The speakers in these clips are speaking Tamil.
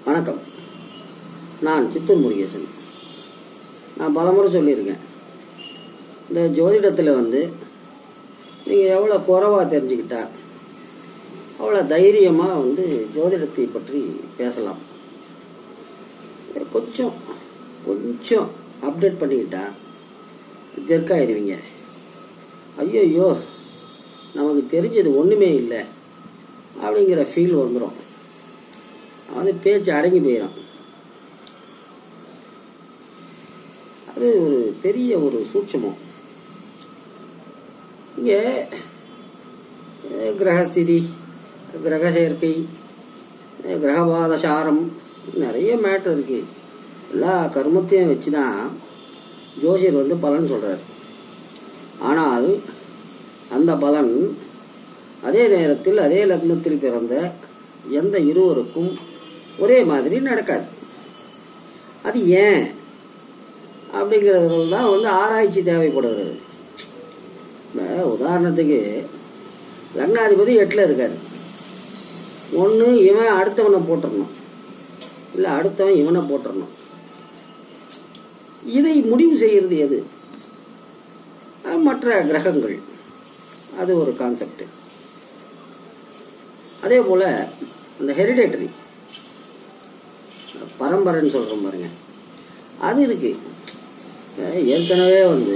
வணக்கம் நான் சித்தூர் முருகேசன் நான் பலமுறை சொல்லியிருக்கேன் இந்த ஜோதிடத்தில் வந்து நீங்கள் எவ்வளோ குறைவாக தெரிஞ்சுக்கிட்டா அவ்வளோ தைரியமாக வந்து ஜோதிடத்தை பற்றி பேசலாம் கொஞ்சம் கொஞ்சம் அப்டேட் பண்ணிக்கிட்டா ஜெர்க்காயிருவீங்க ஐயோ நமக்கு தெரிஞ்சது ஒன்றுமே இல்லை அப்படிங்கிற ஃபீல் வந்துடும் வந்து பேச்சு அடங்கி போயிடும் அது ஒரு பெரிய ஒரு சூட்சமம் இங்கே கிரகஸ்திதி கிரக சேர்க்கை கிரகபாத சாரம் நிறைய மேட்டர் இருக்கு எல்லா கர்மத்தையும் வச்சு தான் ஜோசியர் வந்து பலன் சொல்றார் ஆனால் அந்த பலன் அதே நேரத்தில் அதே லக்னத்தில் பிறந்த எந்த இருவருக்கும் ஒரே மாதிரி நடக்காது அது ஏன் அப்படிங்கிறதுல தான் வந்து ஆராய்ச்சி தேவைப்படுகிறது இப்ப உதாரணத்துக்கு லக்னாதிபதி எட்டில் இருக்காரு ஒன்று இவன் அடுத்தவனை போட்டுறணும் இல்லை அடுத்தவன் இவனை போட்டுறணும் இதை முடிவு செய்யறது எது மற்ற கிரகங்கள் அது ஒரு கான்செப்ட் அதே போல அந்த ஹெரிடேட்டரி பரம்பரைன்னு சொல்றோம் பாருங்க அது இருக்கு ஏற்கனவே வந்து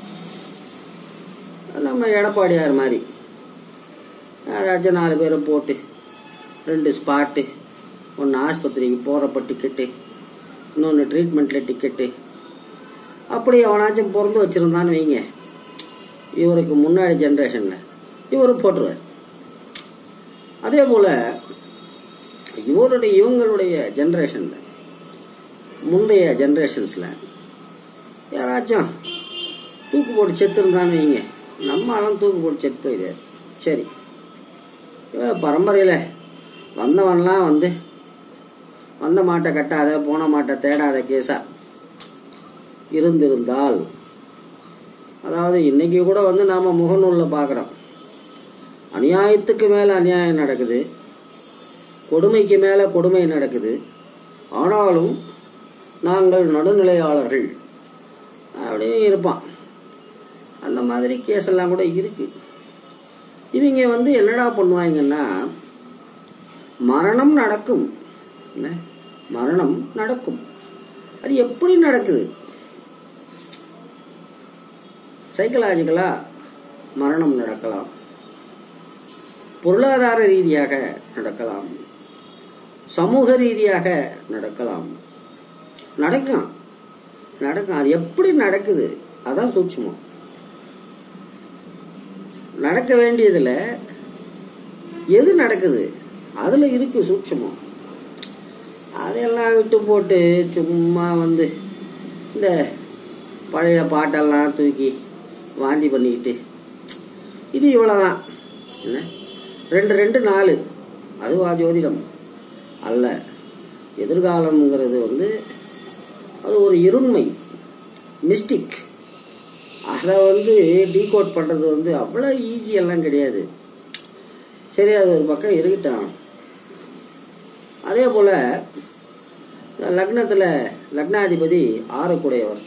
நம்ம எடப்பாடியார் மாதிரி யாராச்சும் நாலு பேரை போட்டு ரெண்டு ஸ்பாட்டு ஒன்று ஆஸ்பத்திரிக்கு போகிறப்ப டிக்கெட்டு இன்னொன்று ட்ரீட்மெண்ட்டில் டிக்கெட்டு அப்படி எவனாச்சும் பிறந்து வச்சுருந்தான்னு வைங்க இவருக்கு முன்னாடி ஜென்ரேஷனில் இவர் போட்டுருவார் அதே போல் இவருடைய இவங்களுடைய ஜென்ரேஷனில் முந்தைய ஜென்ரேஷன்ஸில் யாராச்சும் தூக்கு போட்டு செத்துருந்தான்னு வைங்க நம்ம ஆளும் தூக்கு போட்டு செத்து போயிடுவார் சரி பரம்பரையில் வந்தவன்லாம் வந்து வந்த மாட்டை கட்டாத போன மாட்டை தேடாத கேஸா இருந்திருந்தால் அதாவது இன்னைக்கு கூட வந்து நாம முகநூலில் பார்க்குறோம் அநியாயத்துக்கு மேலே அநியாயம் நடக்குது கொடுமைக்கு மேலே கொடுமை நடக்குது ஆனாலும் நாங்கள் நடுநிலையாளர்கள் அப்படின்னு இருப்பான் அந்த மாதிரி கேஸ் எல்லாம் கூட இருக்கு இவங்க வந்து என்னடா பண்ணுவாங்கன்னா மரணம் நடக்கும் என்ன மரணம் நடக்கும் அது எப்படி நடக்குது சைக்கலாஜிக்கலா மரணம் நடக்கலாம் பொருளாதார ரீதியாக நடக்கலாம் சமூக ரீதியாக நடக்கலாம் நடக்கும் நடக்கும் அது எப்படி நடக்குது அதான் சூட்சமம் நடக்க வேண்டியதுல எது நடக்குது அதுல இருக்கு சூட்சமம் அதையெல்லாம் விட்டு போட்டு சும்மா வந்து இந்த பழைய பாட்டெல்லாம் தூக்கி வாந்தி பண்ணிக்கிட்டு இது இவ்வளவுதான் என்ன ரெண்டு ரெண்டு நாலு அதுவா ஜோதிடம் அல்ல எதிர்காலம்ங்கிறது வந்து அது ஒரு இருண்மை மிஸ்டிக் அதை வந்து டீகோட் பண்ணுறது வந்து அவ்வளோ ஈஸி எல்லாம் கிடையாது சரி அது ஒரு பக்கம் இருக்கட்டும் அதே போல் லக்னத்தில் லக்னாதிபதி ஆறுக்குடையவர்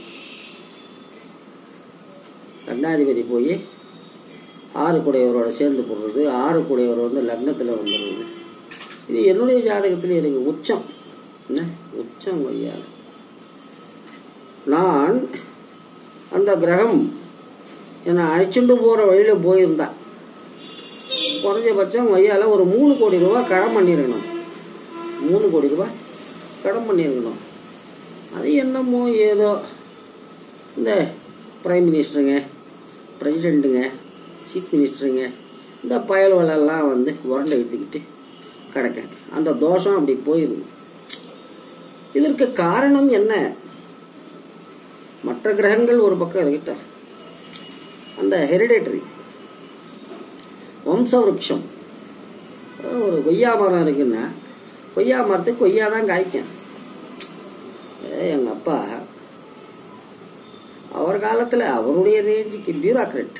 லக்னாதிபதி போய் ஆறு கூடையவரோட சேர்ந்து போடுறது ஆறு கூடையவர் வந்து லக்னத்தில் வந்துடுறது இது என்னுடைய ஜாதகத்தில் எனக்கு உச்சம் என்ன உச்சம் ஐயா நான் அந்த கிரகம் என்னை அழைச்சிட்டு போகிற வழியில் போயிருந்தா குறைஞ்சபட்சம் ஐயால ஒரு மூணு கோடி ரூபாய் கடன் பண்ணியிருக்கணும் மூணு கோடி ரூபாய் கடன் பண்ணியிருக்கணும் அது என்னமோ ஏதோ இந்த பிரைம் மினிஸ்டருங்க பிரசிடெண்ட்டுங்க சீஃப் மினிஸ்டருங்க இந்த பயல்வலெல்லாம் வந்து உரண்டை எடுத்துக்கிட்டு கிடக்க அந்த தோஷம் அப்படி போயிருக்கு இதற்கு காரணம் என்ன மற்ற கிரகங்கள் ஒரு பக்கம் இருக்கட்டும் அந்த ஹெரிடேட்டரி வம்ச விருட்சம் ஒரு கொய்யா மரம் இருக்குன்னா கொய்யா மரத்துக்கு கொய்யா தான் காய்க்கும் எங்க அப்பா அவர் காலத்துல அவருடைய ரேஞ்சுக்கு பியூராக்ரட்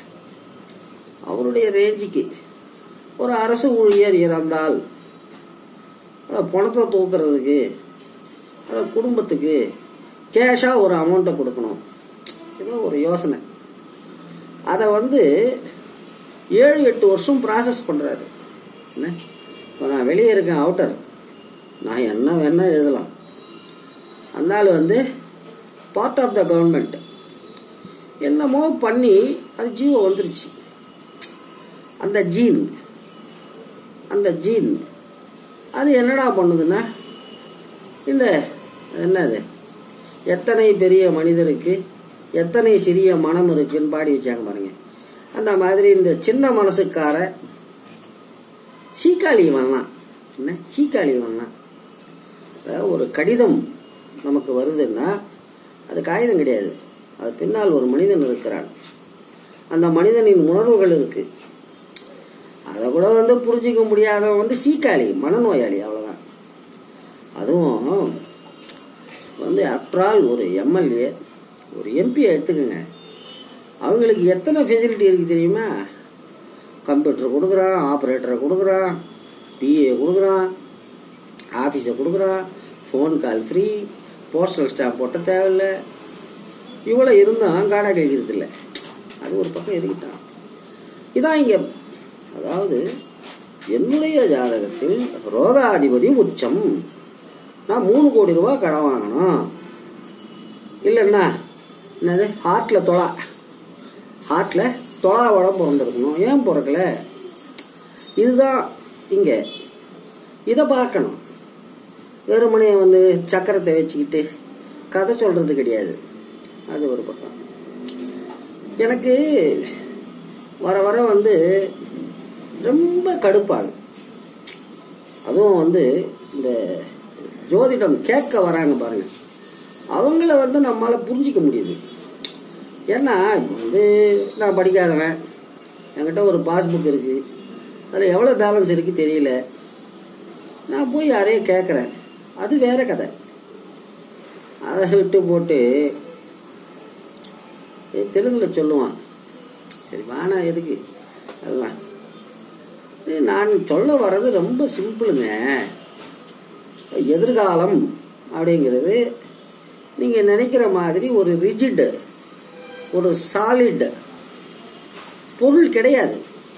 அவருடைய ரேஞ்சுக்கு ஒரு அரசு ஊழியர் இறந்தால் அதை பணத்தை தூக்குறதுக்கு அதை குடும்பத்துக்கு கேஷாக ஒரு அமௌண்ட்டை கொடுக்கணும் ஏதோ ஒரு யோசனை அதை வந்து ஏழு எட்டு வருஷம் ப்ராசஸ் பண்ணுறாரு என்ன இப்போ நான் வெளியே இருக்கேன் அவுட்டர் நான் என்ன வேணா எழுதலாம் அந்த ஆள் வந்து பார்ட் ஆஃப் த கவர்மெண்ட் என்னமோ பண்ணி அது ஜீவோ வந்துருச்சு அந்த ஜீன் அந்த ஜீன் அது என்னடா பண்ணுதுன்னா இந்த என்னது எத்தனை பெரிய மனிதருக்கு எத்தனை சிறிய மனம் இருக்குன்னு பாடி வச்சாங்க பாருங்க அந்த மாதிரி இந்த சின்ன மனசுக்கார சீக்காளி வரலாம் என்ன சீக்காளி வரலாம் இப்போ ஒரு கடிதம் நமக்கு வருதுன்னா அது காகிதம் கிடையாது அது பின்னால் ஒரு மனிதன் இருக்கிறான் அந்த மனிதனின் உணர்வுகள் இருக்கு அதை கூட வந்து புரிஞ்சிக்க முடியாதவன் வந்து சீக்காளி மனநோயாளி அவ்வளோதான் அதுவும் வந்து ஆஃப்டர் ஒரு எம்எல்ஏ ஒரு எம்பி எடுத்துக்கோங்க அவங்களுக்கு எத்தனை ஃபெசிலிட்டி இருக்கு தெரியுமா கம்ப்யூட்டர் கொடுக்குறான் ஆப்ரேட்டரை கொடுக்குறான் பிஏ கொடுக்குறான் ஆஃபீஸை கொடுக்குறான் phone call free postal stamp போட்ட தேவையில்ல இவ்வளோ இருந்தால் காடா கழிக்கிறது இல்லை அது ஒரு பக்கம் இருக்கட்டான் இதான் இங்கே அதாவது என்னுடைய ஜாதகத்தில் ரோகாதிபதி உச்சம் நான் மூணு கோடி ரூபாய் கடன் வாங்கணும் இல்லைன்னா என்னது ஹார்ட்டில் தொலா ஹார்ட்டில் தொலா வடம் பிறந்திருக்கணும் ஏன் பிறக்கல இதுதான் இங்கே இதை பார்க்கணும் வெறுமனே வந்து சக்கரத்தை வச்சுக்கிட்டு கதை சொல்றது கிடையாது அது ஒரு பக்கம் எனக்கு வர வர வந்து ரொம்ப கடுப்பாகும் அதுவும் வந்து இந்த ஜோதிடம் கேட்க வராங்க பாருங்க அவங்கள வந்து நம்மளால புரிஞ்சிக்க முடியுது ஏன்னா இப்போ வந்து நான் படிக்காதவன் என்கிட்ட ஒரு பாஸ்புக் இருக்கு அதில் எவ்வளோ பேலன்ஸ் இருக்கு தெரியல நான் போய் யாரையும் கேட்குறேன் அது வேற கதை அதை விட்டு போட்டு ஏ, தெலுங்குல சொல்லுவான் சரி வானா எதுக்கு அதெல்லாம் ஏ, நான் சொல்ல வர்றது ரொம்ப சிம்பிளுங்க எதிர்காலம் அப்படிங்கிறது நீங்கள் நினைக்கிற மாதிரி ஒரு ரிஜிட் ஒரு சாலிட் பொருள் கிடையாது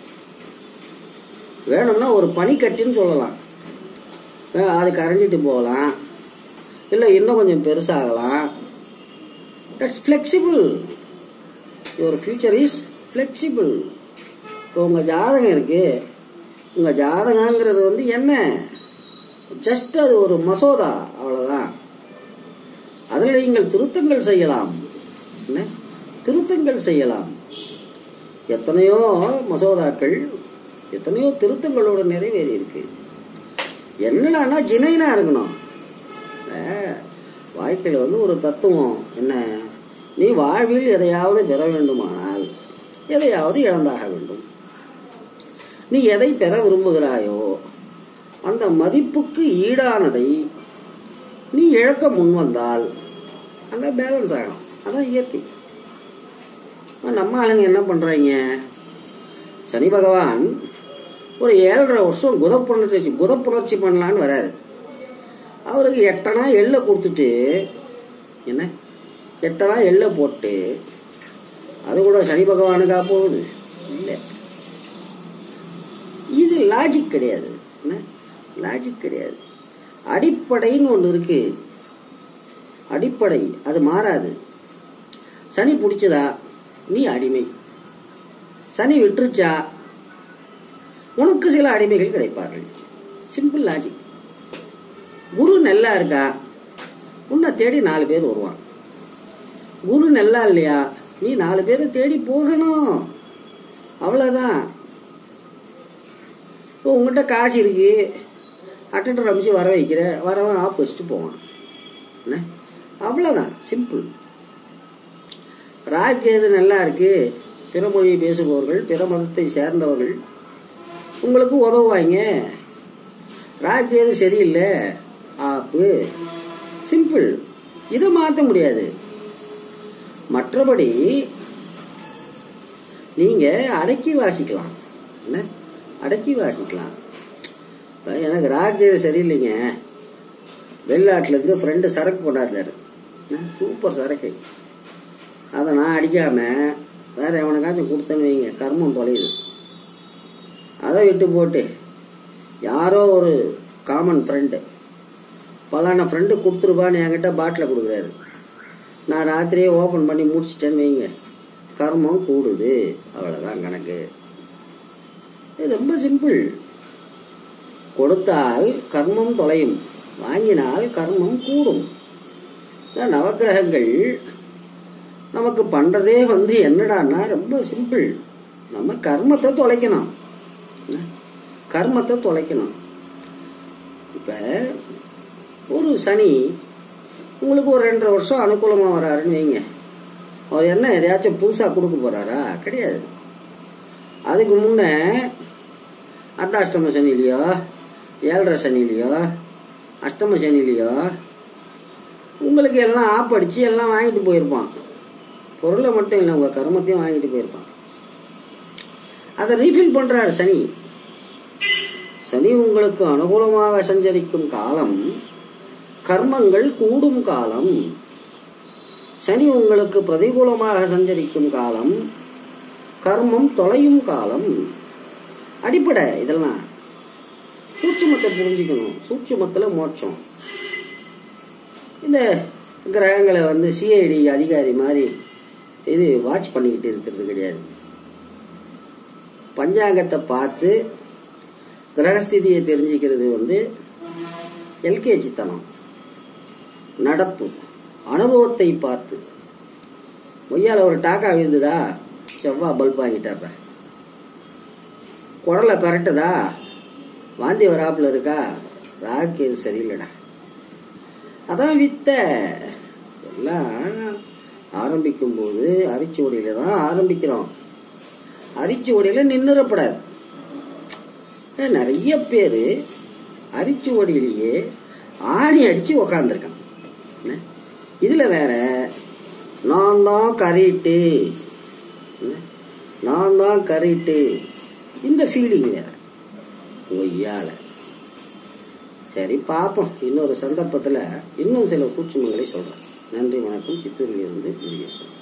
வேணும்னா ஒரு பனிக்கட்டின்னு சொல்லலாம் வே- அது கரைஞ்சிட்டு போகலாம் இல்லை இன்னும் கொஞ்சம் பெருசாகலாம் that's flexible your future is flexible இப்போ உங்கள் ஜாதகம் இருக்கு உங்கள் ஜாதகங்கிறது வந்து என்ன ஜஸ்ட் அது ஒரு மசோதா அவ்வளோதான் அதில் நீங்கள் திருத்தங்கள் செய்யலாம் என்ன திருத்தங்கள் செய்யலாம் எத்தனையோ மசோதாக்கள் எத்தனையோ திருத்தங்களோட நிறைவேறி இருக்கு என்னடான்னா ஜினைனா இருக்கணும் அஹ், வாழ்க்கையில் வந்து ஒரு தத்துவம் என்ன நீ வாழ்வில் எதையாவது பெற வேண்டுமானால் எதையாவது இழந்தாக வேண்டும் நீ எதை பெற விரும்புகிறாயோ அந்த மதிப்புக்கு ஈடானதை நீ இழக்க முன் வந்தால் அங்கே பேலன்ஸ் ஆகும் அதான் இயற்கை ஆனா, நம்ம ஆளுங்க என்ன பண்றாங்க சனி பகவான் ஒரு ஏழரை வருஷம் குதப்புணர்ச்சி குதப்புணர்ச்சி பண்ணலான்னு வராரு அவருக்கு எட்டனா எள்ளை கொடுத்துட்டு என்ன எட்டனா எள்ளை போட்டு அது கூட சனி பகவானுக்கா போகுது இல்லை இது லாஜிக் கிடையாது என்ன லாஜிக் கிடையாது அடிப்படைன்னு ஒன்று இருக்கு அடிப்படை அது மாறாது சனி பிடிச்சதா நீ அடிமை சனி விட்டுருச்சா உனக்கு சில அடிமைகள் கிடைப்பார்கள் சிம்பிள் லாஜிக் குரு நல்லா இருக்கா உன்னை தேடி நாலு பேர் வருவான் குரு நல்லா இல்லையா நீ நாலு பேரை தேடி போகணும் அவ்வளவுதான் இப்போ உங்ககிட்ட காசு இருக்கு அட்டண்டர் அமைச்சு வர வைக்கிற வரவன் ஆப் வச்சுட்டு போவான் என்ன அவ்வளோதான் சிம்பிள் ராக்கேது நல்லா இருக்கு பிற மொழியை பேசுபவர்கள் பிற மதத்தை சேர்ந்தவர்கள் உங்களுக்கு உதவுவாங்க ராக்கேது சரியில்லை ஆப்பு சிம்பிள் இதை மாற்ற முடியாது மற்றபடி நீங்க அடக்கி வாசிக்கலாம் என்ன அடக்கி வாசிக்கலாம் இப்ப எனக்கு ராகு சரியில்லைங்க வெளிநாட்டுல இருந்து ஃப்ரெண்டு சரக்கு கொண்டாடினாரு சூப்பர் சரக்கு அதை நான் அடிக்காம வேற எவனுக்காச்சும் கொடுத்தேன்னு வைங்க கர்மம் தொலையுது அதை விட்டு போட்டு யாரோ ஒரு காமன் ஃப்ரெண்டு பலான ஃப்ரெண்டு கொடுத்துருப்பான்னு என்கிட்ட பாட்டில் கொடுக்குறாரு நான் ராத்திரியே ஓப்பன் பண்ணி முடிச்சிட்டேன்னு வைங்க கர்மம் கூடுது அவ்வளோதான் கணக்கு இது ரொம்ப சிம்பிள் கொடுத்தால் கர்மம் தொலையும் வாங்கினால் கர்மம் கூடும் இந்த நவக்கிரகங்கள் நமக்கு பண்றதே வந்து என்னடான்னா ரொம்ப சிம்பிள் நம்ம கர்மத்தை தொலைக்கணும் கர்மத்தை தொலைக்கணும் இப்ப ஒரு சனி உங்களுக்கு ஒரு ரெண்டரை வருஷம் அனுகூலமா வராருன்னு வைங்க அவர் என்ன எதையாச்சும் புதுசா கொடுக்க போறாரா கிடையாது அதுக்கு முன்ன அர்த்தாஷ்டம சனிலையோ ஏழரை சனிலையோ அஷ்டம சனிலையோ உங்களுக்கு எல்லாம் ஆப்படிச்சு எல்லாம் வாங்கிட்டு போயிருப்பான் பொருளை மட்டும் இல்லை உங்க கர்மத்தையும் வாங்கிட்டு போயிருப்பான் அதை ரீஃபில் பண்றாரு சனி சனி உங்களுக்கு அனுகூலமாக சஞ்சரிக்கும் காலம் கர்மங்கள் கூடும் காலம் சனி உங்களுக்கு பிரதிகூலமாக சஞ்சரிக்கும் காலம் கர்மம் தொலையும் காலம் அடிப்படை இதெல்லாம் சூட்சுமத்தை புரிஞ்சுக்கணும் சூட்சுமத்துல மோட்சம் இந்த கிரகங்களை வந்து சிஐடி அதிகாரி மாதிரி இது வாட்ச் பண்ணிக்கிட்டு இருக்கிறது கிடையாது பஞ்சாங்கத்தை பார்த்து கிரகஸ்திதியை தெரிஞ்சுக்கிறது வந்து எல்கேஜி தனம் நடப்பு அனுபவத்தை பார்த்து ஒய்யால ஒரு டாக்கா விழுந்துதா செவ்வா பல்ப் வாங்கிட்டார குடலை பரட்டுதா வாந்தி வராப்புல இருக்கா ராக்கு இது சரியில்லடா அதான் வித்த எல்லாம் ஆரம்பிக்கும் போது அரிச்சுவடியில தான் ஆரம்பிக்கிறோம் அரிச்சுவடியில நின்னுறப்படாது நிறைய பேரு அரிச்சுவடியிலேயே ஆணி அடிச்சு உக்காந்துருக்கான் இதுல வேற நான் தான் கரெக்டு நான் தான் கரெக்டு இந்த ஃபீலிங் வேற ஒய்யால சரி பார்ப்போம் இன்னொரு சந்தர்ப்பத்தில் இன்னும் சில சூட்சுமங்களை சொல்கிறேன் நன்றி வணக்கம் சித்தூரிலிருந்து முருகேசன்